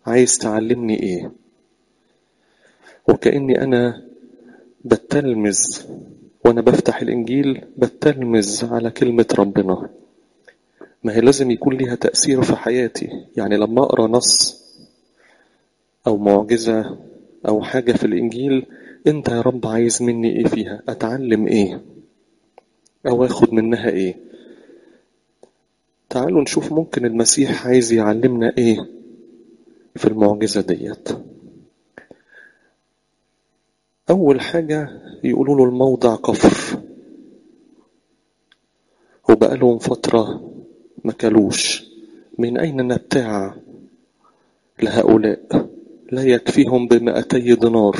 عايز تعلمني ايه وكأني انا بتلمذ وانا بفتح الانجيل بتلمذ على كلمة ربنا ما هي لازم يكون ليها تأثير في حياتي يعني لما اقرا نص او معجزة او حاجة في الانجيل انت يا رب عايز مني ايه فيها اتعلم ايه او اخد منها ايه تعالوا نشوف ممكن المسيح عايز يعلمنا ايه في المعجزة ديت اول حاجة يقولوا له الموضع كفر وبقالهم فترة ما كلوش من اين نبتاع لهؤلاء لا يكفيهم بمئتي دينار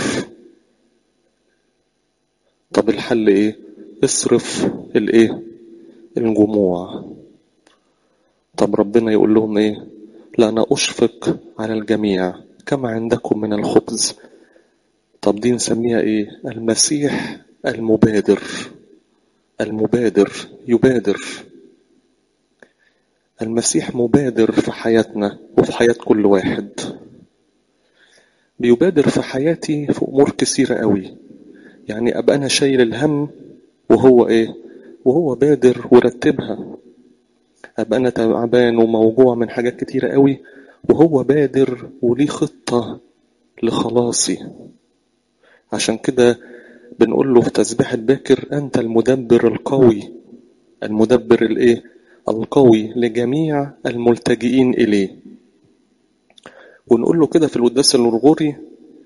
طب الحل ايه اصرف الايه الجموع طب ربنا يقول لهم ايه لا انا اشفق على الجميع كما عندكم من الخبز طب دي نسميها ايه المسيح المبادر المبادر يبادر المسيح مبادر في حياتنا وفي حياة كل واحد بيبادر في حياتي في امور كثيرة قوي يعني ابقى انا شايل الهم وهو ايه وهو بادر ورتبها ابقى انا تعبان وموجوع من حاجات كتيرة قوي وهو بادر وليه خطة لخلاصي عشان كده بنقول له في تسبيح الباكر انت المدبر القوي المدبر الايه القوي لجميع الملتجئين اليه ونقول له كده في القداس الغرغوري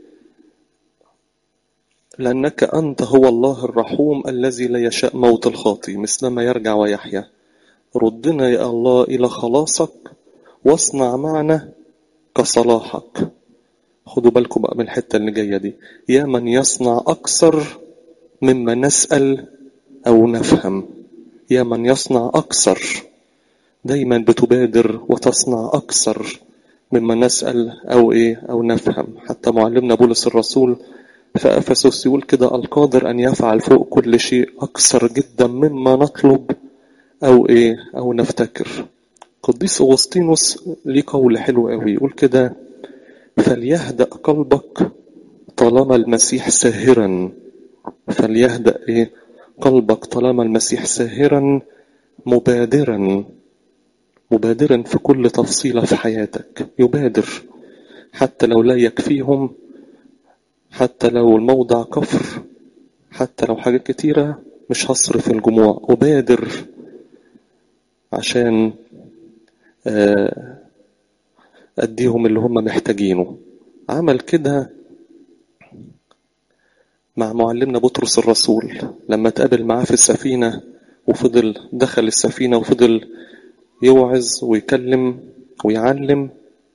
لأنك أنت هو الله الرحوم الذي لا يشاء موت الخاطي مثلما يرجع ويحيا ردنا يا الله إلى خلاصك واصنع معنا كصلاحك خدوا بالكم بقى من الحتة اللي جاية دي يا من يصنع أكثر مما نسأل أو نفهم يا من يصنع أكثر دايما بتبادر وتصنع أكثر مما نسأل أو إيه أو نفهم حتى معلمنا بولس الرسول في أفسس يقول كده القادر أن يفعل فوق كل شيء أكثر جدا مما نطلب أو إيه أو نفتكر قديس أغسطينوس ليه قول حلو قوي يقول كده فليهدأ قلبك طالما المسيح ساهرا فليهدأ إيه قلبك طالما المسيح ساهرا مبادرا مبادرا في كل تفصيلة في حياتك يبادر حتى لو لا يكفيهم حتى لو الموضع كفر حتى لو حاجات كتيرة مش هصرف الجموع أبادر عشان أديهم اللي هم محتاجينه عمل كده مع معلمنا بطرس الرسول لما تقابل معاه في السفينة وفضل دخل السفينة وفضل يوعظ ويكلم ويعلم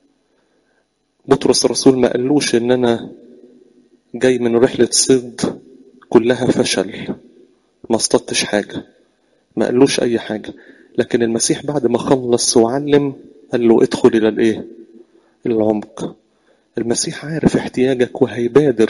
بطرس الرسول ما قالوش ان انا جاي من رحلة صيد كلها فشل ما اصطدتش حاجة ما قالوش اي حاجة لكن المسيح بعد ما خلص وعلم قال له ادخل الى الايه العمق المسيح عارف احتياجك وهيبادر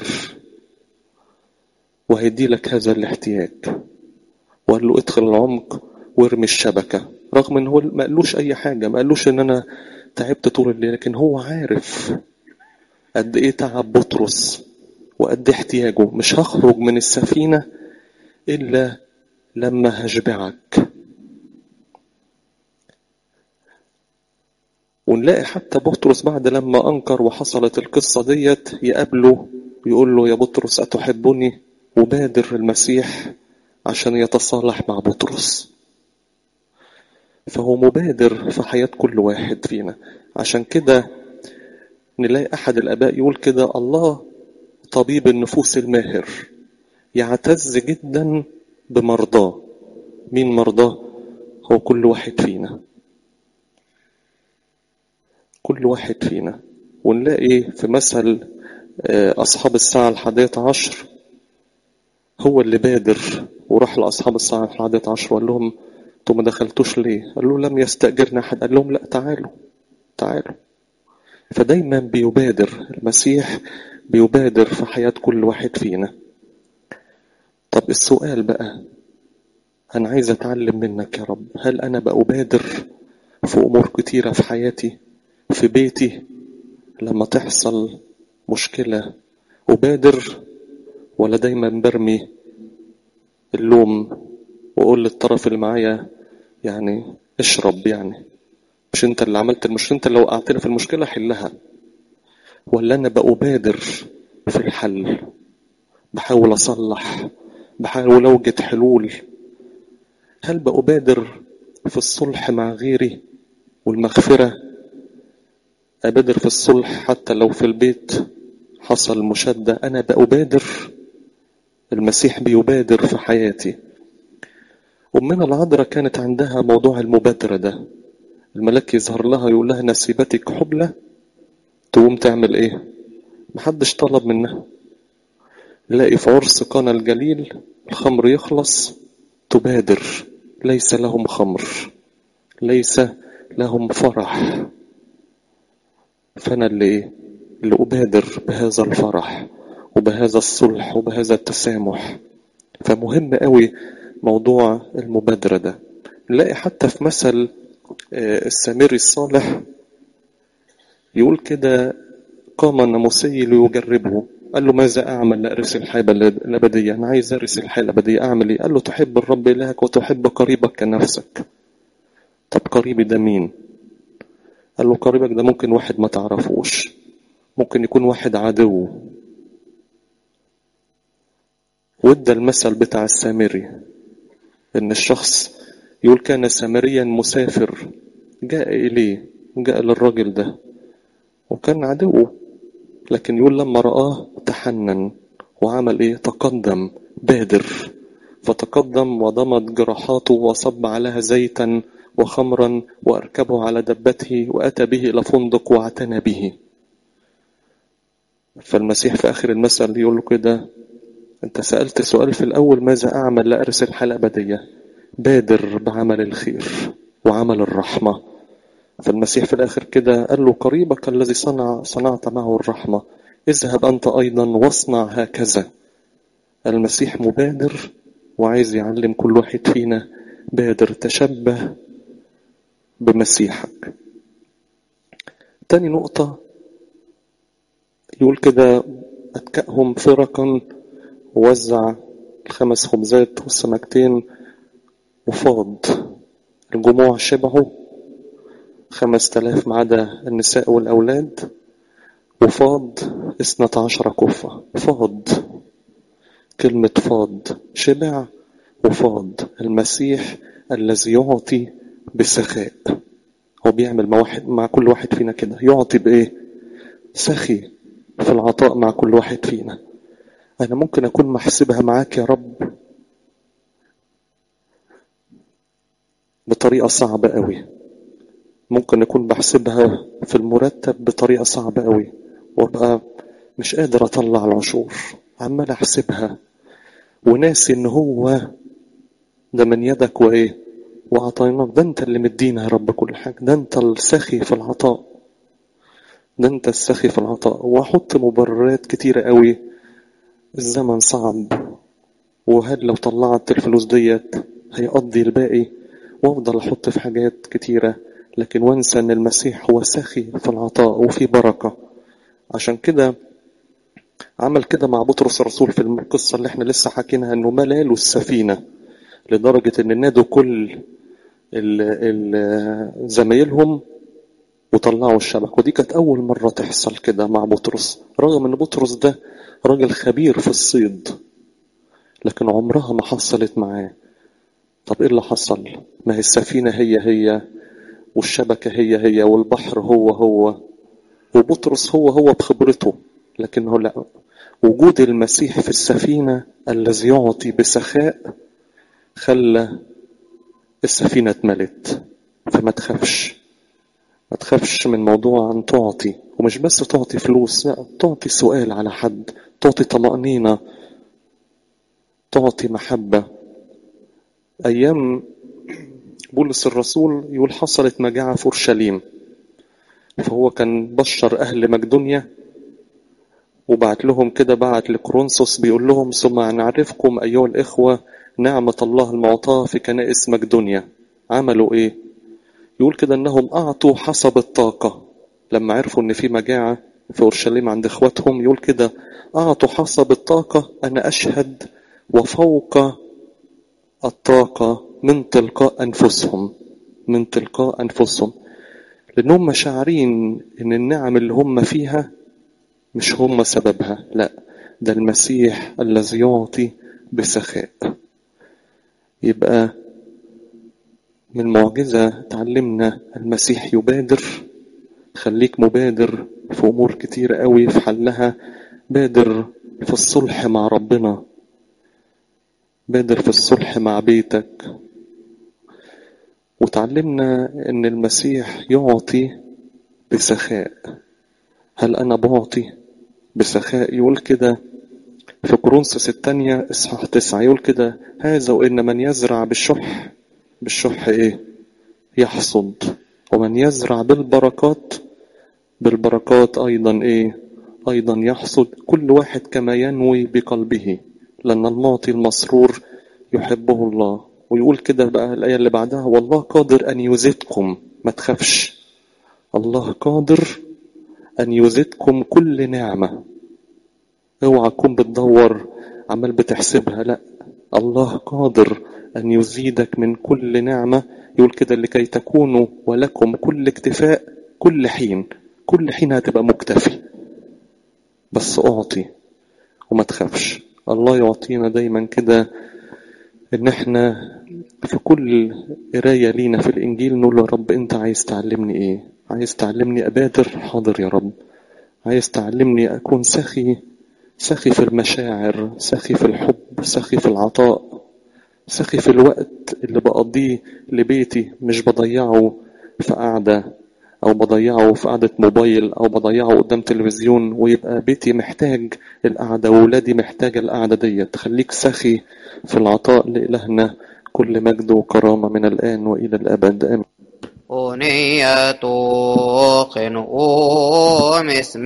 وهيدي لك هذا الاحتياج وقال له ادخل العمق وارمي الشبكة رغم ان هو ما قالوش اي حاجة ما قالوش ان انا تعبت طول الليل لكن هو عارف قد ايه تعب بطرس وقد ايه احتياجه مش هخرج من السفينة الا لما هشبعك ونلاقي حتى بطرس بعد لما انكر وحصلت القصة ديت يقابله ويقول له يا بطرس اتحبني وبادر المسيح عشان يتصالح مع بطرس فهو مبادر في حياة كل واحد فينا عشان كده نلاقي أحد الآباء يقول كده الله طبيب النفوس الماهر يعتز جدا بمرضاه مين مرضاه هو كل واحد فينا كل واحد فينا ونلاقي في مثل أصحاب الساعة الحادية عشر هو اللي بادر وراح لأصحاب الساعة الحادية عشر وقال لهم انتوا ما دخلتوش ليه قال له لم يستأجرنا أحد قال لهم لا تعالوا تعالوا فدايما بيبادر المسيح بيبادر في حياة كل واحد فينا طب السؤال بقى أنا عايز أتعلم منك يا رب هل أنا بأبادر في أمور كتيرة في حياتي في بيتي لما تحصل مشكلة أبادر ولا دايما برمي اللوم وأقول للطرف اللي معايا يعني اشرب يعني مش انت اللي عملت المشكلة انت اللي وقعتنا في المشكلة حلها ولا انا بأبادر في الحل بحاول اصلح بحاول اوجد حلول هل بأبادر في الصلح مع غيري والمغفرة أبادر في الصلح حتى لو في البيت حصل مشادة أنا بأبادر المسيح بيبادر في حياتي أمنا العذراء كانت عندها موضوع المبادرة ده الملاك يظهر لها يقول لها نسيبتك حبلى تقوم تعمل ايه محدش طلب منها نلاقي في عرس قانا الجليل الخمر يخلص تبادر ليس لهم خمر ليس لهم فرح فانا اللي ايه اللي ابادر بهذا الفرح وبهذا الصلح وبهذا التسامح فمهم قوي موضوع المبادرة ده نلاقي حتى في مثل السامري الصالح يقول كده قام الناموسي ليجربه قال له ماذا أعمل لأرث الحياة الأبدية أنا عايز أرث الحياة الأبدية أعمل إيه قال له تحب الرب إلهك وتحب قريبك كنفسك طب قريبي ده مين قال له قريبك ده ممكن واحد ما تعرفوش ممكن يكون واحد عدو وادى المثل بتاع السامري ان الشخص يقول كان سامريا مسافر جاء اليه جاء للراجل ده وكان عدوه لكن يقول لما رآه تحنن وعمل ايه تقدم بادر فتقدم وضمد جراحاته وصب عليها زيتا وخمرا وأركبه على دبته وأتى به إلى فندق واعتنى به فالمسيح في آخر المثل يقول له كده أنت سألت سؤال في الأول ماذا أعمل لأرث الحياة الأبدية بادر بعمل الخير وعمل الرحمة فالمسيح في الآخر كده قال له قريبك الذي صنع صنعت معه الرحمة اذهب أنت أيضا واصنع هكذا المسيح مبادر وعايز يعلم كل واحد فينا بادر تشبه بمسيحك تاني نقطة يقول كده أتكأهم فرقا ووزع الخمس خبزات والسمكتين وفاض الجموع شبعوا خمس تلاف ما عدا النساء والأولاد وفاض اثنة عشر كفة فاض كلمة فاض شبع وفاض المسيح الذي يعطي بسخاء هو بيعمل مع, واحد مع كل واحد فينا كده يعطي بإيه سخي في العطاء مع كل واحد فينا أنا ممكن أكون محسبها معاك يا رب بطريقة صعبة قوي ممكن أكون بحسبها في المرتب بطريقة صعبة قوي وابقى مش قادر أطلع العشور عمال أحسبها وناسي إن هو ده من يدك وإيه وعطيناك ده أنت اللي مدينا يا رب كل حاجة ده أنت السخي في العطاء ده أنت السخي في العطاء وأحط مبررات كتيرة قوي الزمن صعب وهل لو طلعت الفلوس ديت هيقضي الباقي وافضل احط في حاجات كتيره لكن وانسى ان المسيح هو سخي في العطاء وفي بركه عشان كده عمل كده مع بطرس الرسول في القصه اللي احنا لسه حكيناها انه ملالوا السفينه لدرجه ان نادوا كل زمايلهم وطلعوا الشبك ودي كانت اول مره تحصل كده مع بطرس رغم ان بطرس ده راجل خبير في الصيد لكن عمرها ما حصلت معاه طب ايه اللي حصل ما هي السفينة هي هي والشبكة هي هي والبحر هو هو وبطرس هو هو بخبرته لكن هو لا وجود المسيح في السفينة الذي يعطي بسخاء خلى السفينة اتملت فما تخافش ما تخافش من موضوع أن تعطي ومش بس تعطي فلوس لا تعطي سؤال على حد تعطي طمأنينة تعطي محبة أيام بولس الرسول يقول حصلت مجاعة في أورشليم فهو كان بشر أهل مقدونيا وبعت لهم كده بعت لكرونسوس بيقول لهم ثم نعرفكم أيها الإخوة نعمة الله المعطاة في كنائس مقدونيا عملوا إيه؟ يقول كده إنهم أعطوا حسب الطاقة لما عرفوا ان في مجاعة في اورشليم عند اخواتهم يقول كده اعطوا حسب الطاقة انا اشهد وفوق الطاقة من تلقاء انفسهم من تلقاء انفسهم لانهم شاعرين ان النعم اللي هم فيها مش هم سببها لا ده المسيح الذي يعطي بسخاء يبقى من معجزة تعلمنا المسيح يبادر خليك مبادر في أمور كتير قوي في حلها بادر في الصلح مع ربنا بادر في الصلح مع بيتك وتعلمنا ان المسيح يعطي بسخاء هل انا بعطي بسخاء يقول كده في كورنثوس الثانية اصحاح تسعة يقول كده هذا وإن من يزرع بالشح بالشح إيه؟ يحصد ومن يزرع بالبركات بالبركات أيضا إيه؟ أيضا يحصد كل واحد كما ينوي بقلبه لأن المعطي المسرور يحبه الله ويقول كده بقى الآية اللي بعدها والله قادر أن يزيدكم ما تخافش الله قادر أن يزيدكم كل نعمة اوعى تكون بتدور عمال بتحسبها لا الله قادر أن يزيدك من كل نعمة يقول كده لكي تكونوا ولكم كل اكتفاء كل حين كل حين هتبقى مكتفي بس أعطي وما تخافش الله يعطينا دايما كده ان احنا في كل قرايه لينا في الانجيل نقول يا رب انت عايز تعلمني ايه عايز تعلمني ابادر حاضر يا رب عايز تعلمني اكون سخي سخي في المشاعر سخي في الحب سخي في العطاء سخي في الوقت اللي بقضيه لبيتي مش بضيعه في قعدة أو بضيعه في قعدة موبايل أو بضيعه قدام تلفزيون ويبقى بيتي محتاج القعدة وولادي محتاجة القعدة ديت خليك سخي في العطاء لإلهنا كل مجد وكرامة من الآن وإلى الأبد آمين أنية قنؤوم اسم